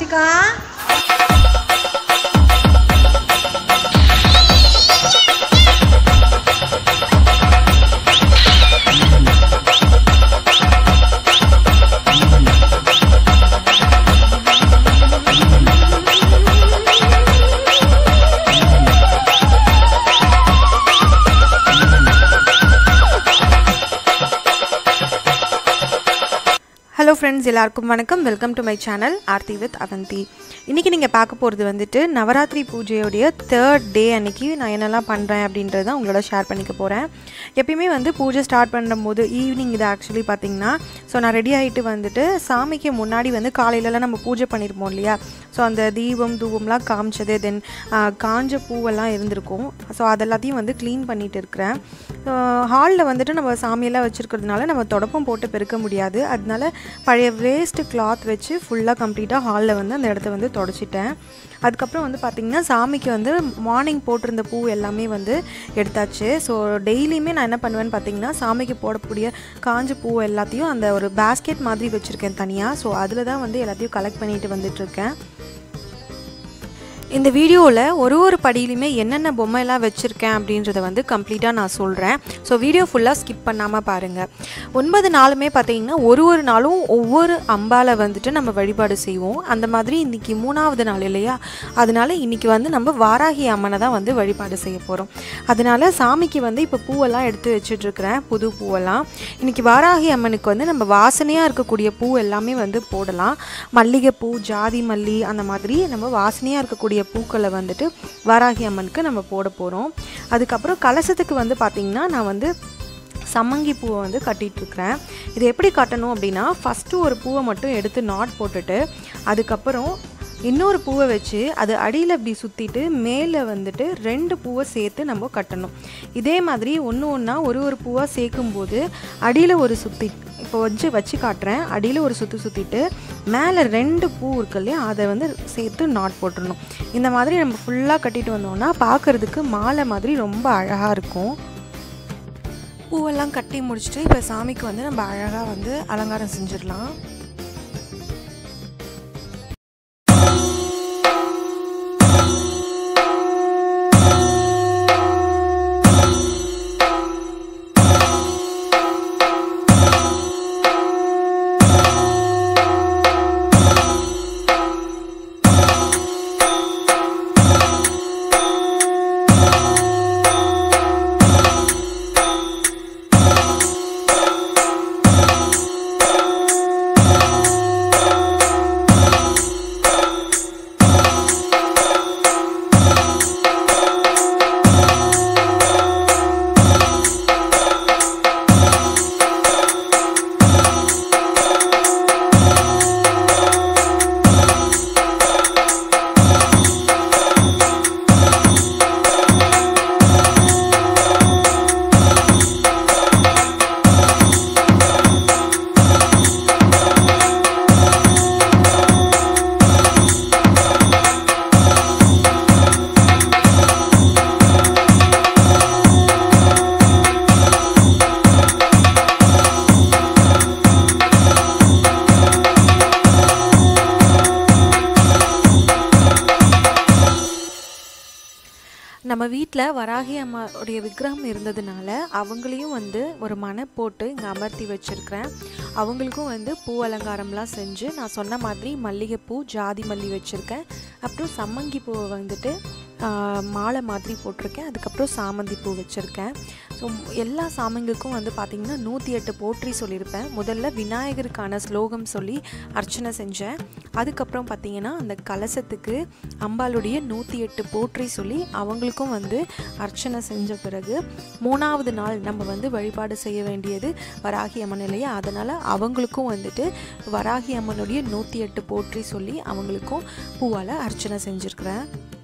Radhika hello friends எல்லாருக்கும் வணக்கம் welcome to my channel Aarthi with Avanthi இன்றைக்கி நீங்கள் பார்க்க போகிறது வந்துட்டு நவராத்திரி பூஜையோடைய தேர்ட் டே அன்னைக்கு நான் என்னெல்லாம் பண்ணுறேன் அப்படின்றத தான் உங்களோட ஷேர் பண்ணிக்க போகிறேன் எப்பயுமே வந்து பூஜை ஸ்டார்ட் பண்ணும்போது ஈவினிங் இது ஆக்சுவலி பார்த்தீங்கன்னா ஸோ நான் ரெடி ஆகிட்டு வந்துட்டு சாமிக்கு முன்னாடி வந்து காலையிலலாம் நம்ம பூஜை பண்ணியிருப்போம் இல்லையா ஸோ அந்த தீபம் தூபம்லாம் காமிச்சது தென் காஞ்ச பூவெல்லாம் இருந்திருக்கும் ஸோ அதெல்லாத்தையும் வந்து க்ளீன் பண்ணிட்டு இருக்கிறேன் ஹாலில் வந்துட்டு நம்ம சாமியெல்லாம் வச்சுருக்கிறதுனால நம்ம தொடப்பம் போட்டு பெருக்க முடியாது அதனால பழைய வேஸ்ட்டு கிளாத் வச்சு ஃபுல்லாக கம்ப்ளீட்டாக ஹாலில் வந்து அந்த இடத்த வந்து தொடச்சிட்டேன் அதுக்கப்புறம் வந்து பார்த்திங்கன்னா சாமிக்கு வந்து மார்னிங் போட்டிருந்த பூ எல்லாமே வந்து எடுத்தாச்சு ஸோ டெய்லியுமே நான் என்ன பண்ணுவேன்னு பார்த்தீங்கன்னா சாமிக்கு போடக்கூடிய காஞ்ச பூ எல்லாத்தையும் அந்த ஒரு பேஸ்கெட் மாதிரி வச்சுருக்கேன் தனியாக ஸோ அதில் தான் வந்து எல்லாத்தையும் கலெக்ட் பண்ணிட்டு வந்துட்டுருக்கேன் இந்த வீடியோவில் ஒரு ஒரு படியிலையுமே என்னென்ன பொம்மையெல்லாம் வச்சுருக்கேன் அப்படின்றத வந்து கம்ப்ளீட்டாக நான் சொல்கிறேன் ஸோ வீடியோ ஃபுல்லாக ஸ்கிப் பண்ணாமல் பாருங்கள் ஒன்பது நாளுமே பார்த்தீங்கன்னா ஒரு ஒரு நாளும் ஒவ்வொரு அம்பால வந்துட்டு நம்ம வழிபாடு செய்வோம் அந்த மாதிரி இன்றைக்கி மூணாவது நாள் இல்லையா அதனால இன்றைக்கி வந்து நம்ம வாராகி அம்மனை தான் வந்து வழிபாடு செய்ய போகிறோம் அதனால சாமிக்கு வந்து இப்போ பூவெல்லாம் எடுத்து வச்சிட்ருக்கிறேன் புது பூவெல்லாம் இன்றைக்கி வாராகி அம்மனுக்கு வந்து நம்ம வாசனையாக இருக்கக்கூடிய பூ எல்லாமே வந்து போடலாம் மல்லிகைப்பூ ஜாதி மல்லி அந்த மாதிரி நம்ம வாசனையாக இருக்கக்கூடிய பூக்களை வந்துட்டு வாராகி அம்மனுக்கு நம்ம போட போகிறோம் அதுக்கப்புறம் கலசத்துக்கு வந்து பார்த்திங்கன்னா நான் வந்து சம்மங்கி பூவை வந்து கட்டிகிட்ருக்கிறேன் இது எப்படி கட்டணும் அப்படின்னா ஃபஸ்ட்டு ஒரு பூவை மட்டும் எடுத்து நாட் போட்டுட்டு அதுக்கப்புறம் இன்னொரு பூவை வச்சு அது அடியில் இப்படி சுற்றிட்டு மேலே வந்துட்டு ரெண்டு பூவை சேர்த்து நம்ம கட்டணும் இதே மாதிரி ஒன்று ஒன்றா ஒரு ஒரு பூவாக சேர்க்கும்போது அடியில் ஒரு சுற்றி இப்போ வச்சு வச்சு காட்டுறேன் அடியில் ஒரு சுற்றி சுற்றிட்டு மேலே ரெண்டு பூ இருக்கு இல்லையா அதை வந்து சேர்த்து நாட் போட்டுடணும் இந்த மாதிரி நம்ம ஃபுல்லாக கட்டிட்டு வந்தோம்னா பார்க்குறதுக்கு மாலை மாதிரி ரொம்ப அழகாக இருக்கும் பூவெல்லாம் கட்டி முடிச்சுட்டு இப்போ சாமிக்கு வந்து நம்ம அழகாக வந்து அலங்காரம் செஞ்சிடலாம் நம்ம வீட்டில் வராகி அம்மாவுடைய விக்கிரகம் இருந்ததுனால அவங்களையும் வந்து ஒரு மனை போட்டு இங்கே அமர்த்தி வச்சுருக்கிறேன் அவங்களுக்கும் வந்து பூ அலங்காரம்லாம் செஞ்சு நான் சொன்ன மாதிரி மல்லிகைப்பூ ஜாதி மல்லி வச்சுருக்கேன் அப்புறம் சம்மங்கி பூவை வந்துட்டு மாலை மாதிரி போட்டிருக்கேன் அதுக்கப்புறம் சாமந்தி பூ வச்சுருக்கேன் ஸோ எல்லா சாமிங்களுக்கும் வந்து பார்த்திங்கன்னா நூற்றி எட்டு போற்றி சொல்லியிருப்பேன் முதல்ல விநாயகருக்கான ஸ்லோகம் சொல்லி அர்ச்சனை செஞ்சேன் அதுக்கப்புறம் பார்த்திங்கன்னா அந்த கலசத்துக்கு அம்பாளுடைய நூற்றி எட்டு போற்றி சொல்லி அவங்களுக்கும் வந்து அர்ச்சனை செஞ்ச பிறகு மூணாவது நாள் நம்ம வந்து வழிபாடு செய்ய வேண்டியது வராகி அம்மன் இல்லையா அதனால் அவங்களுக்கும் வந்துட்டு வராகி அம்மனுடைய நூற்றி எட்டு போற்றி சொல்லி அவங்களுக்கும் பூவால் அர்ச்சனை செஞ்சுருக்கிறேன்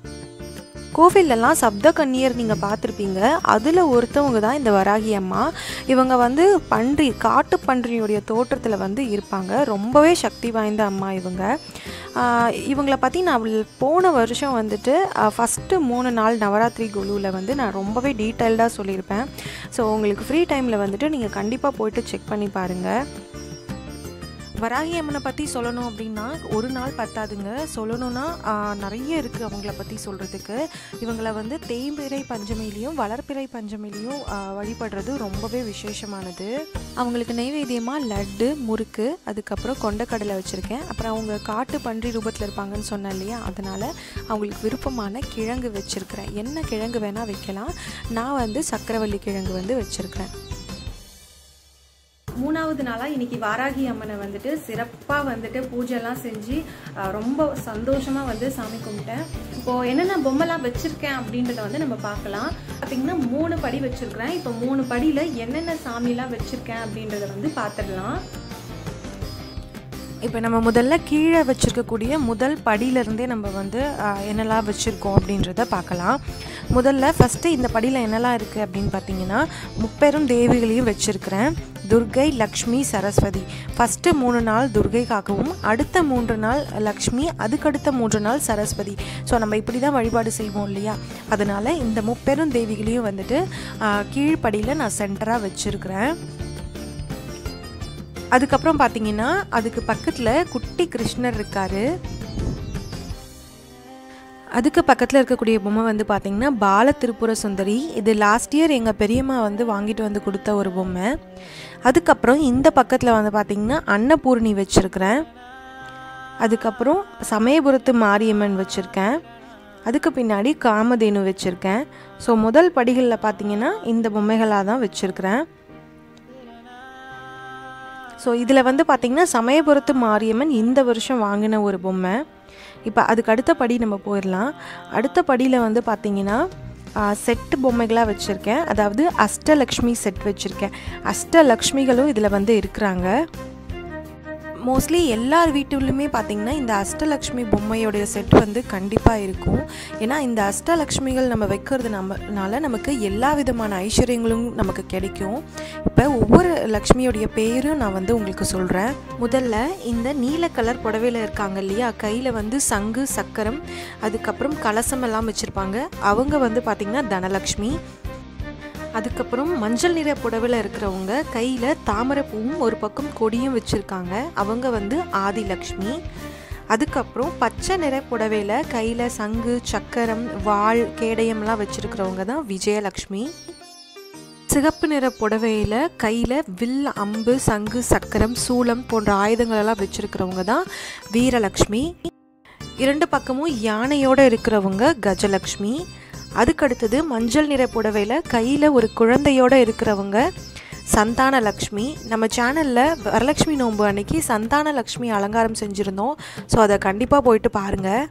கோவிலெல்லாம் சப்த கன்னியர் நீங்கள் பார்த்துருப்பீங்க அதில் ஒருத்தவங்க தான் இந்த வராகி அம்மா இவங்க வந்து பன்றி காட்டு பன்றியுடைய தோற்றத்தில் வந்து இருப்பாங்க ரொம்பவே சக்தி வாய்ந்த அம்மா இவங்க ஆஹ் இவங்கள பற்றி நான் போன வருஷம் வந்துட்டு ஃபஸ்ட்டு மூணு நாள் நவராத்திரி குழுவில் வந்து நான் ரொம்பவே டீட்டெயில்டாக சொல்லியிருப்பேன் ஸோ உங்களுக்கு ஃப்ரீ டைமில் வந்துட்டு நீங்கள் கண்டிப்பாக போயிட்டு செக் பண்ணி பாருங்கள் வராகி அம்மனை பற்றி சொல்லணும் அப்படின்னா ஒரு நாள் பத்தாதுங்க சொல்லணும்னா ஆஹ், நிறைய இருக்குது அவங்கள பற்றி சொல்கிறதுக்கு இவங்களை வந்து தேய்பிறை பஞ்சமிலையும் வளர்ப்பிறை பஞ்சமிலையும் ஆஹ், வழிபடுறது ரொம்பவே விசேஷமானது அவங்களுக்கு நைவேத்தியமாக லட்டு முறுக்கு அதுக்கப்புறம் கொண்டக்கடலை வச்சுருக்கேன் அப்புறம் அவங்க காட்டு பன்றி ரூபத்தில் இருப்பாங்கன்னு சொன்னேன் இல்லையா அதனால் அவங்களுக்கு விருப்பமான கிழங்கு வச்சுருக்கிறேன் என்ன கிழங்கு வேணால் வைக்கலாம் நான் வந்து சக்கரவள்ளி கிழங்கு வந்து வச்சுருக்கிறேன் மூணாவது நாளாக இன்னைக்கு வாராகி அம்மனை வந்துட்டு சிறப்பாக வந்துட்டு பூஜைலாம் செஞ்சு அஹ், ரொம்ப சந்தோஷமாக வந்து சாமி கும்பிட்டேன் இப்போது என்னென்ன பொம்மைலாம் வச்சுருக்கேன் அப்படின்றத வந்து நம்ம பார்க்கலாம் பார்த்திங்கன்னா மூணு படி வச்சுருக்கிறேன் இப்போ மூணு படியில் என்னென்ன சாமிலாம் வச்சுருக்கேன் அப்படின்றத வந்து பார்த்துடலாம் இப்போ நம்ம முதல்ல கீழே வச்சுருக்கக்கூடிய முதல் படியிலேருந்தே நம்ம வந்து ஆஹ், என்னெல்லாம் வச்சுருக்கோம் அப்படின்றத பார்க்கலாம் முதல்ல ஃபஸ்ட்டு இந்த படியில் என்னெல்லாம் இருக்குது அப்படின்னு பார்த்தீங்கன்னா முப்பெரும் தேவிகளையும் வச்சுருக்கிறேன் துர்கை லக்ஷ்மி சரஸ்வதி ஃபஸ்ட்டு மூணு நாள் துர்கை காக்கவும் அடுத்த மூன்று நாள் லக்ஷ்மி அதுக்கடுத்த மூன்று நாள் சரஸ்வதி ஸோ நம்ம இப்படி தான் வழிபாடு செய்வோம் இல்லையா அதனால் இந்த முப்பெரும் தேவிகளையும் வந்துட்டு ஆஹ், கீழ்ப்படியில் நான் சென்டராக வச்சுருக்கிறேன் அதுக்கப்புறம் பார்த்தீங்கன்னா அதுக்கு பக்கத்தில் குட்டி கிருஷ்ணர் இருக்காரு அதுக்கு பக்கத்தில் இருக்கக்கூடிய பொம்மை வந்து பார்த்தீங்கன்னா பால திருப்புர சுந்தரி இது லாஸ்ட் இயர் எங்கள் பெரியம்மா வந்து வாங்கிட்டு வந்து கொடுத்த ஒரு பொம்மை அதுக்கப்புறம் இந்த பக்கத்தில் வந்து பார்த்தீங்கன்னா அன்னபூரணி வச்சுருக்கிறேன் அதுக்கப்புறம் சமயபுரத்து மாரியம்மன் வச்சுருக்கேன் அதுக்கு பின்னாடி காமதேனு வச்சுருக்கேன் ஸோ முதல் படிகளில் பார்த்தீங்கன்னா இந்த பொம்மைகளாக தான் வச்சுருக்கிறேன் ஸோ இதில் வந்து பார்த்திங்கன்னா சமயபுரத்து மாரியம்மன் இந்த வருஷம் வாங்கின ஒரு பொம்மை இப்போ அதுக்கு அடுத்த படி நம்ம போயிடலாம் அடுத்த படியில் வந்து பார்த்திங்கன்னா செட்டு பொம்மைகளாக வச்சுருக்கேன் அதாவது அஷ்டலக்ஷ்மி செட் வச்சுருக்கேன் அஷ்டலக்ஷ்மிகளும் இதில் வந்து இருக்கிறாங்க மோஸ்ட்லி எல்லார் வீட்டுலையுமே பார்த்தீங்கன்னா இந்த அஷ்டலக்ஷ்மி பொம்மையோடைய செட் வந்து கண்டிப்பாக இருக்கும் ஏன்னா இந்த அஷ்டலக்ஷ்மிகள் நம்ம வைக்கிறது நம்மனால நமக்கு எல்லா விதமான ஐஸ்வர்யங்களும் நமக்கு கிடைக்கும் இப்போ ஒவ்வொரு லக்ஷ்மியோடைய பேரும் நான் வந்து உங்களுக்கு சொல்கிறேன் முதல்ல இந்த நீல கலர் புடவையில் இருக்காங்க இல்லையா கையில் வந்து சங்கு சக்கரம் அதுக்கப்புறம் கலசம் எல்லாம் வச்சுருப்பாங்க அவங்க வந்து பார்த்திங்கன்னா தனலக்ஷ்மி அதுக்கப்புறம் மஞ்சள் நிற புடவையில் இருக்கிறவங்க கையில் தாமரைப்பூவும் ஒரு பக்கம் கொடியும் வச்சுருக்காங்க அவங்க வந்து ஆதிலக்ஷ்மி அதுக்கப்புறம் பச்சை நிற புடவையில் கையில் சங்கு சக்கரம் வாள் கேடயம்லாம் வச்சுருக்கிறவங்க தான் விஜயலக்ஷ்மி சிகப்பு நிற புடவையில் கையில் வில் அம்பு சங்கு சக்கரம் சூலம் போன்ற ஆயுதங்களெல்லாம் வச்சுருக்கிறவங்க தான் வீரலக்ஷ்மி இரண்டு பக்கமும் யானையோடு இருக்கிறவங்க கஜலக்ஷ்மி அதுக்கடுத்தது மஞ்சள் நிற புடவையில் கையில் ஒரு குழந்தையோடு இருக்கிறவங்க சந்தான லக்ஷ்மி நம்ம சேனலில் வரலட்சுமி நோன்பு அன்னைக்கு சந்தான லக்ஷ்மி அலங்காரம் செஞ்சுருந்தோம் ஸோ அதை கண்டிப்பாக போயிட்டு பாருங்கள்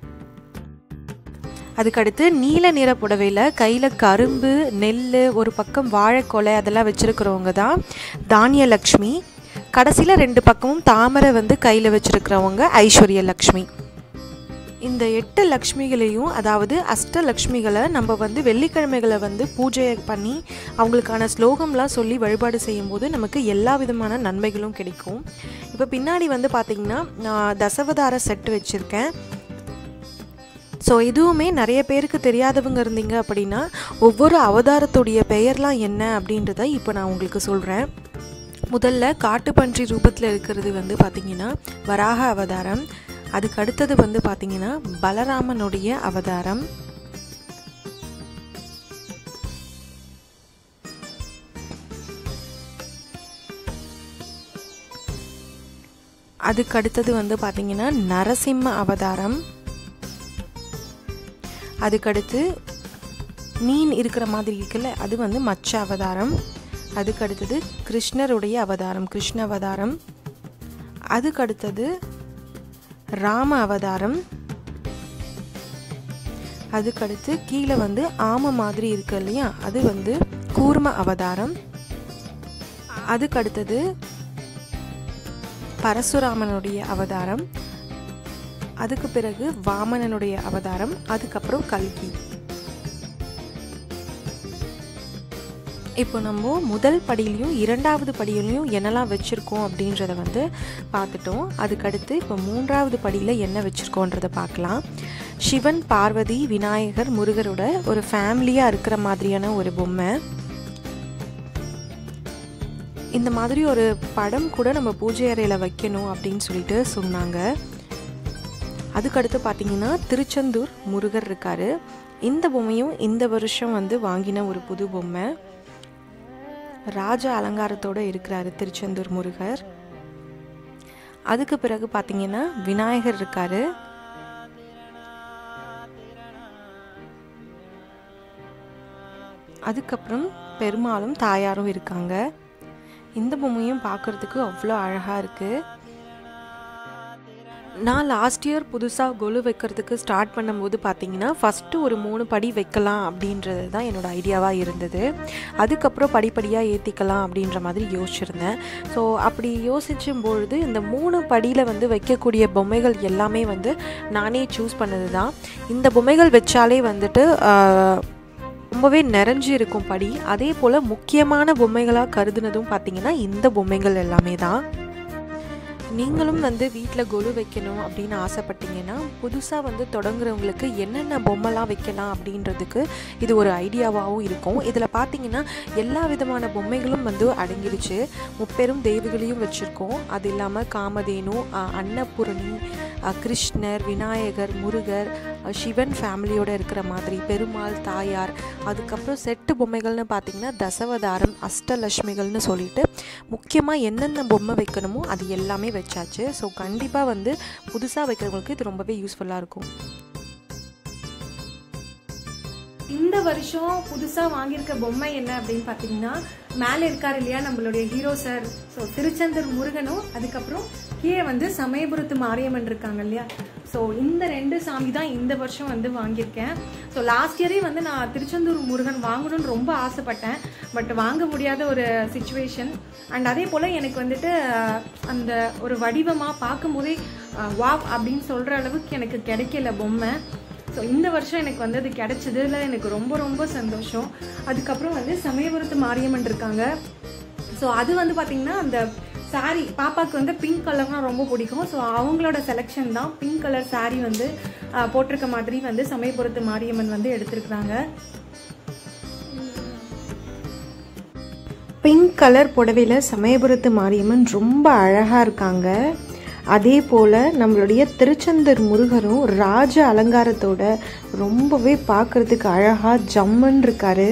அதுக்கடுத்து நீல நிற புடவையில் கையில் கரும்பு நெல் ஒரு பக்கம் வாழைக்கொலை அதெல்லாம் வச்சுருக்கிறவங்க தான் தானியலக்ஷ்மி கடைசியில் ரெண்டு பக்கமும் தாமரை வந்து கையில் வச்சுருக்கிறவங்க ஐஸ்வர்ய லக்ஷ்மி இந்த எட்டு லக்ஷ்மிகளையும் அதாவது அஷ்டலக்ஷ்மிகளை நம்ம வந்து வெள்ளிக்கிழமைகளை வந்து பூஜை பண்ணி அவங்களுக்கான ஸ்லோகம்லாம் சொல்லி வழிபாடு செய்யும்போது நமக்கு எல்லா விதமான நன்மைகளும் கிடைக்கும் இப்போ பின்னாடி வந்து பார்த்திங்கன்னா நான் தசவதார செட்டு வச்சுருக்கேன் ஸோ இதுவுமே நிறைய பேருக்கு தெரியாதவங்க இருந்தீங்க அப்படின்னா ஒவ்வொரு அவதாரத்துடைய பெயர்லாம் என்ன அப்படின்றத இப்போ நான் உங்களுக்கு சொல்கிறேன் முதல்ல காட்டுப்பன்றி ரூபத்தில் இருக்கிறது வந்து பார்த்திங்கன்னா வராக அவதாரம் அதுக்கு அடுத்தது வந்து பார்த்திங்கன்னா பலராமனுடைய அவதாரம் அதுக்கு அடுத்தது வந்து பார்த்திங்கன்னா நரசிம்ம அவதாரம் அதுக்கடுத்து மீன் இருக்கிற மாதிரி இருக்குல்ல அது வந்து மச்ச அவதாரம் அதுக்கு அடுத்தது கிருஷ்ணருடைய அவதாரம் கிருஷ்ண அவதாரம் அதுக்கு அடுத்தது ராம அவதாரம் அதுக்கடுத்து கீழே வந்து ஆம மாதிரி இருக்கு இல்லையா அது வந்து கூர்ம அவதாரம் அதுக்கடுத்தது பரசுராமனுடைய அவதாரம் அதுக்கு பிறகு வாமனனுடைய அவதாரம் அதுக்கப்புறம் கல்கி இப்போ நம்ம முதல் படியிலையும் இரண்டாவது படியிலையும் என்னெல்லாம் வச்சுருக்கோம் அப்படின்றத வந்து பார்த்துட்டோம் அதுக்கடுத்து இப்போ மூன்றாவது படியில் என்ன வச்சுருக்கோன்றத பார்க்கலாம் சிவன் பார்வதி விநாயகர் முருகரோட ஒரு ஃபேமிலியாக இருக்கிற மாதிரியான ஒரு பொம்மை இந்த மாதிரி ஒரு படம் கூட நம்ம பூஜை அறையில் வைக்கணும் அப்படின்னு சொல்லிட்டு சொன்னாங்க அதுக்கடுத்து பார்த்தீங்கன்னா திருச்செந்தூர் முருகர் இருக்கார் இந்த பொம்மையும் இந்த வருஷம் வந்து வாங்கின ஒரு புது பொம்மை ராஜ அலங்காரத்தோடு இருக்கிறாரு திருச்செந்தூர் முருகர் அதுக்கு பிறகு பார்த்தீங்கன்னா விநாயகர் இருக்காரு அதுக்கப்புறம் பெருமாளும் தாயாரும் இருக்காங்க இந்த பொம்மையும் பார்க்குறதுக்கு அவ்வளோ அழகாக இருக்குது நான் லாஸ்ட் இயர் புதுசாக கொலு வைக்கிறதுக்கு ஸ்டார்ட் பண்ணும்போது பார்த்தீங்கன்னா ஃபஸ்ட்டு ஒரு மூணு படி வைக்கலாம் அப்படின்றது தான் என்னோடய ஐடியாவாக இருந்தது அதுக்கப்புறம் படிப்படியாக ஏற்றிக்கலாம் அப்படின்ற மாதிரி யோசிச்சிருந்தேன் ஸோ அப்படி யோசிச்சும் பொழுது இந்த மூணு படியில் வந்து வைக்கக்கூடிய பொம்மைகள் எல்லாமே வந்து நானே சூஸ் பண்ணது தான் இந்த பொம்மைகள் வச்சாலே வந்துட்டு ரொம்பவே நிறைஞ்சு இருக்கும் படி அதே போல் முக்கியமான பொம்மைகளாக கருதுனதும் பார்த்திங்கன்னா இந்த பொம்மைகள் எல்லாமே தான் நீங்களும் வந்து வீட்டில் கொலு வைக்கணும் அப்படின்னு ஆசைப்பட்டீங்கன்னா புதுசாக வந்து தொடங்குறவங்களுக்கு என்னென்ன பொம்மைலாம் வைக்கலாம் அப்படின்றதுக்கு இது ஒரு ஐடியாவாகவும் இருக்கும் இதில் பார்த்தீங்கன்னா எல்லா விதமான பொம்மைகளும் வந்து அடங்கிடுச்சு முப்பெரும் தெய்வங்களையும் வச்சுருக்கோம் அது இல்லாமல் காமதேனு அன்னபூரணி கிருஷ்ணர் விநாயகர் முருகர் சிவன் ஃபேமிலியோடு இருக்கிற மாதிரி பெருமாள் தாயார் அதுக்கப்புறம் செட்டு பொம்மைகள்னு பார்த்திங்கன்னா தசவதாரம் அஷ்டலட்சுமிகள்னு சொல்லிட்டு முக்கியமாக என்னென்ன பொம்மை வைக்கணுமோ அது எல்லாமே வச்சாச்சு ஸோ கண்டிப்பாக வந்து புதுசாக வைக்கிறவங்களுக்கு இது ரொம்பவே யூஸ்ஃபுல்லாக இருக்கும் இந்த வருஷம் புதுசாக வாங்கியிருக்க பொம்மை என்ன அப்படின்னு பார்த்தீங்கன்னா மேலே இருக்கார் இல்லையா நம்மளுடைய ஹீரோ சார் ஸோ திருச்செந்தூர் முருகனும் அதுக்கப்புறம் கீழே வந்து சமயபுரத்து மாரியம்மன் இருக்காங்க இல்லையா ஸோ இந்த ரெண்டு சாமி தான் இந்த வருஷம் வந்து வாங்கியிருக்கேன் ஸோ லாஸ்ட் இயரே வந்து நான் திருச்செந்தூர் முருகன் வாங்கணும்னு ரொம்ப ஆசைப்பட்டேன் பட் வாங்க முடியாத ஒரு சுச்சுவேஷன் அண்ட் அதே போல் எனக்கு வந்துட்டு அந்த ஒரு வடிவமாக பார்க்கும்போதே வாவ் அப்படின்னு சொல்கிற அளவுக்கு எனக்கு கிடைக்கல பொம்மை ஸோ இந்த வருஷம் எனக்கு வந்து அது கிடைச்சதுல எனக்கு ரொம்ப ரொம்ப சந்தோஷம் அதுக்கப்புறம் வந்து சமயபுரத்து மாரியம்மன் இருக்காங்க ஸோ அது வந்து பார்த்திங்கன்னா அந்த சாரீ பாப்பாவுக்கு வந்து பிங்க் கலர்னால் ரொம்ப பிடிக்கும் ஸோ அவங்களோட செலெக்ஷன் தான் பிங்க் கலர் சாரீ வந்து போட்டிருக்க மாதிரி வந்து சமயபுரத்து மாரியம்மன் வந்து எடுத்திருக்கிறாங்க பிங்க் கலர் புடவையில் சமயபுரத்து மாரியம்மன் ரொம்ப அழகாக இருக்காங்க அதே போல் நம்மளுடைய திருச்செந்தூர் முருகரும் ராஜ அலங்காரத்தோட ரொம்பவே பார்க்குறதுக்கு அழகாக ஜம்மன் இருக்காரு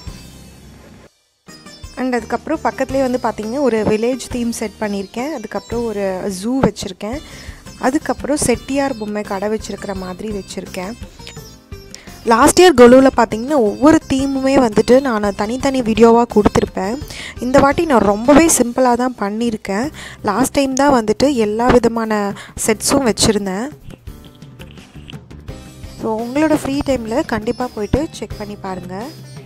அண்ட் அதுக்கப்புறம் பக்கத்துலேயே வந்து பார்த்திங்கன்னா ஒரு வில்லேஜ் தீம் செட் பண்ணியிருக்கேன் அதுக்கப்புறம் ஒரு ஜூ வச்சுருக்கேன் அதுக்கப்புறம் செட்டியார் பொம்மை கடை வச்சுருக்கிற மாதிரி வச்சுருக்கேன் லாஸ்ட் இயர் கொலுவில் பார்த்தீங்கன்னா ஒவ்வொரு தீமுமே வந்துட்டு நான் தனித்தனி வீடியோவாக கொடுத்துருப்பேன் இந்த வாட்டி நான் ரொம்பவே சிம்பிளாக தான் பண்ணியிருக்கேன் லாஸ்ட் டைம் தான் வந்துட்டு எல்லா விதமான செட்ஸும் வச்சுருந்தேன் ஸோ உங்களோட ஃப்ரீ டைமில் கண்டிப்பாக போயிட்டு செக் பண்ணி பாருங்கள்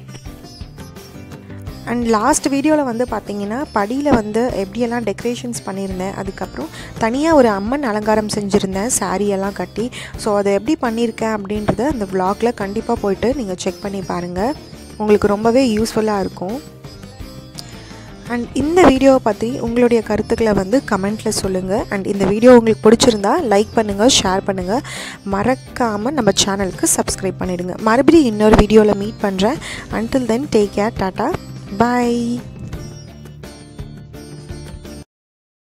அண்ட் லாஸ்ட் வீடியோவில் வந்து பார்த்தீங்கன்னா படியில் வந்து எப்படியெல்லாம் டெக்கரேஷன்ஸ் பண்ணியிருந்தேன் அதுக்கப்புறம் தனியாக ஒரு அம்மன் அலங்காரம் செஞ்சுருந்தேன் சாரியெல்லாம் கட்டி ஸோ அதை எப்படி பண்ணியிருக்கேன் அப்படின்றத அந்த விளாகில் கண்டிப்பாக போயிட்டு நீங்கள் செக் பண்ணி பாருங்கள் உங்களுக்கு ரொம்பவே யூஸ்ஃபுல்லாக இருக்கும் அண்ட் இந்த வீடியோவை பற்றி உங்களுடைய கருத்துக்களை வந்து கமெண்ட்டில் சொல்லுங்கள் அண்ட் இந்த வீடியோ உங்களுக்கு பிடிச்சிருந்தா லைக் பண்ணுங்கள் ஷேர் பண்ணுங்கள் மறக்காமல் நம்ம சேனலுக்கு சப்ஸ்கிரைப் பண்ணிவிடுங்க மறுபடியும் இன்னொரு வீடியோவில் மீட் பண்ணுறேன் until then take care tata Bye.